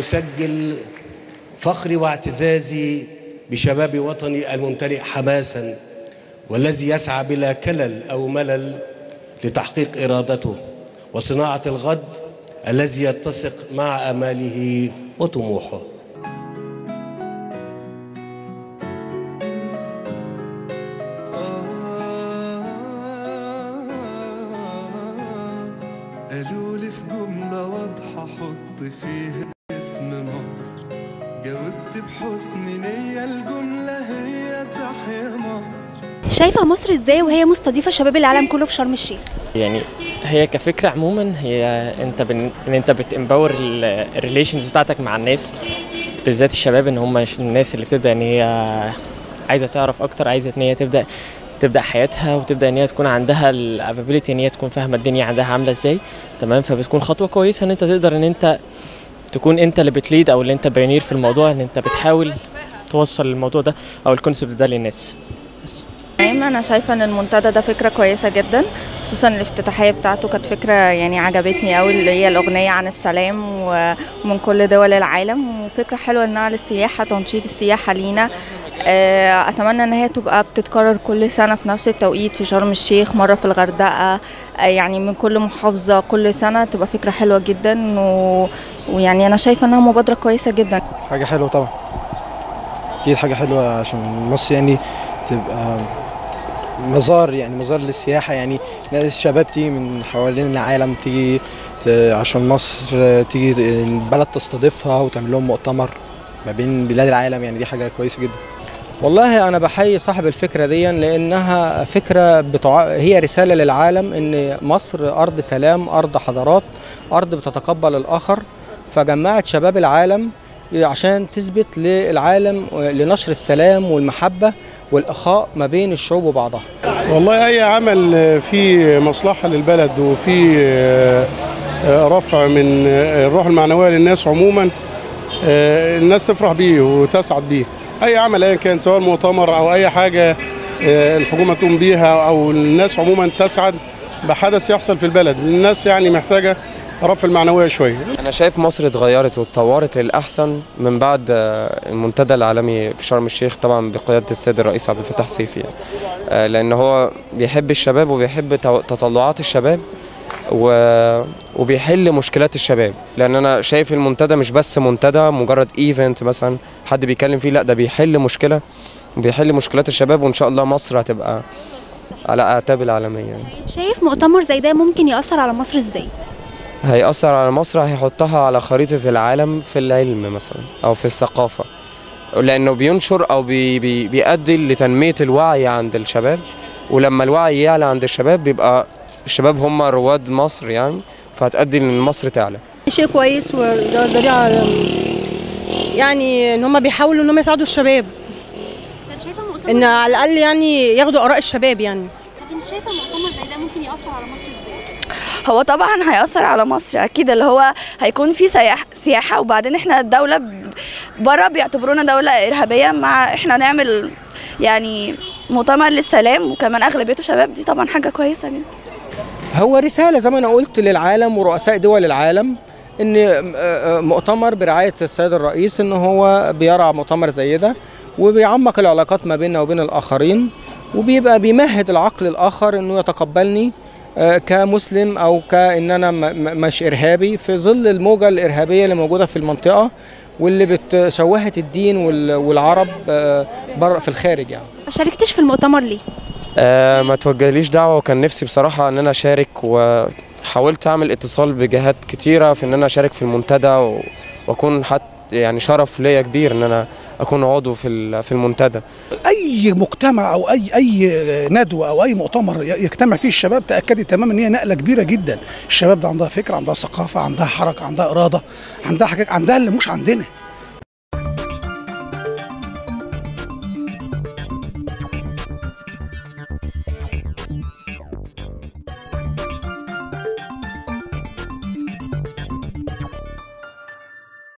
أسجل فخري واعتزازي بشباب وطني الممتلئ حماسا والذي يسعى بلا كلل أو ملل لتحقيق إرادته وصناعة الغد الذي يتسق مع آماله وطموحه قالوا لي في جملة واضحة حط فيها اسم مصر جاوبت بحسن نية الجملة هي تحيا مصر شايفة مصر ازاي وهي مستضيفة شباب العالم كله في شرم الشيخ يعني هي كفكره عموما هي انت بن... ان انت بتمباور الريليشنز بتاعتك مع الناس بالذات الشباب ان هم الناس اللي بتبدا ان هي عايزه تعرف اكتر عايزه ان هي تبدا تبدا حياتها وتبدا ان هي تكون عندها الابيليتي ان هي تكون فاهمه الدنيا عندها عامله ازاي تمام فبتكون خطوه كويسه ان انت تقدر ان انت تكون انت اللي بتليد او اللي انت بايونير في الموضوع ان انت بتحاول توصل الموضوع ده او الكونسبت ده للناس بس دايما انا شايفه ان المنتدى ده فكره كويسه جدا خصوصا الافتتاحيه بتاعته كانت فكره يعني عجبتني قوي اللي هي الاغنيه عن السلام و- ومن كل دول العالم وفكره حلوه انها للسياحه تنشيط السياحه لينا آه، اتمنى ان هي تبقى بتتكرر كل سنه في نفس التوقيت في شرم الشيخ مره في الغردقه آه، يعني من كل محافظه كل سنه تبقى فكره حلوه جدا و... ويعني انا شايفه انها مبادره كويسه جدا حاجة حلوة طبعا أكيد حاجة حلوة عشان مصر يعني تبقى مزار يعني مزار للسياحة يعني ناس الشباب تيجي من حوالين العالم تيجي ت- عشان مصر تيجي البلد تستضيفها وتعمل لهم مؤتمر ما بين بلاد العالم يعني دي حاجة كويسة جدا والله أنا بحيي صاحب الفكرة دي لأنها فكرة بتع... هي رسالة للعالم إن مصر أرض سلام أرض حضارات أرض بتتقبل الآخر فجمعت شباب العالم عشان تثبت للعالم لنشر السلام والمحبة والإخاء ما بين الشعوب وبعضها والله أي عمل فيه مصلحة للبلد وفيه رفع من الروح المعنوية للناس عموما الناس تفرح بيه وتسعد بيه أي عمل أيا كان سواء مؤتمر أو أي حاجة الحكومة تقوم بيها أو الناس عموما تسعد بحدث يحصل في البلد الناس يعني محتاجة رفع المعنوية شوية أنا شايف مصر اتغيرت واتطورت للأحسن من بعد آه، المنتدى العالمي في شرم الشيخ طبعا بقيادة السيد الرئيس عبد الفتاح السيسي يعني. آه، لأن هو بيحب الشباب وبيحب تو- تطلعات الشباب و... وبيحل مشكلات الشباب لأن أنا شايف المنتدى مش بس منتدى مجرد ايفنت مثلا حد بيتكلم فيه لا ده بيحل مشكلة وبيحل مشكلات الشباب وإن شاء الله مصر هتبقى على أعتاب العالمية يعني. شايف مؤتمر زي ده ممكن يأثر على مصر ازاي هيأثر على مصر هيحطها على خريطة العالم في العلم مثلا أو في الثقافة لأنه بينشر أو بي بي بيؤدي لتنمية الوعي عند الشباب ولما الوعي يعلى عند الشباب بيبقى الشباب هم رواد مصر يعني فهتأدي إن مصر تعلى شيء كويس وده دليل على يعني ان هم بيحاولوا ان هم يساعدوا الشباب طب شايفة مؤتمر ان على الاقل يعني ياخدوا اراء الشباب يعني انت شايفة مؤتمر زي ده ممكن يأثر على مصر ازاي هو طبعا هيأثر على مصر اكيد اللي هو هيكون في سياح سياحه وبعدين احنا الدوله بره بيعتبرونا دوله ارهابيه مع احنا نعمل يعني مؤتمر للسلام وكمان اغلبيته شباب دي طبعا حاجه كويسه جدا هو رسالة زي ما أنا قلت للعالم ورؤساء دول العالم إن مؤتمر برعاية السيد الرئيس إن هو بيرعى مؤتمر زي ده وبيعمق العلاقات ما بيننا وبين الآخرين وبيبقى بيمهد العقل الآخر إنه يتقبلني آه، كمسلم أو كأن أنا م- م- مش إرهابي في ظل الموجة الإرهابية اللي موجودة في المنطقة واللي بتشوهت الدين وال- والعرب آه، بره في الخارج يعني ما شاركتش في المؤتمر ليه آه ما توجهليش دعوة وكان نفسي بصراحة ان انا اشارك وحاولت اعمل اتصال بجهات كتيرة في ان انا اشارك في المنتدى و- واكون حتى يعني شرف ليا كبير ان انا اكون عضو في ال- في المنتدى اي مجتمع او اي اي ندوه او اي مؤتمر يجتمع فيه الشباب تاكدي تماما ان هي نقله كبيره جدا الشباب ده عندها فكره عندها ثقافه عندها حركه عندها اراده عندها حاجات عندها اللي مش عندنا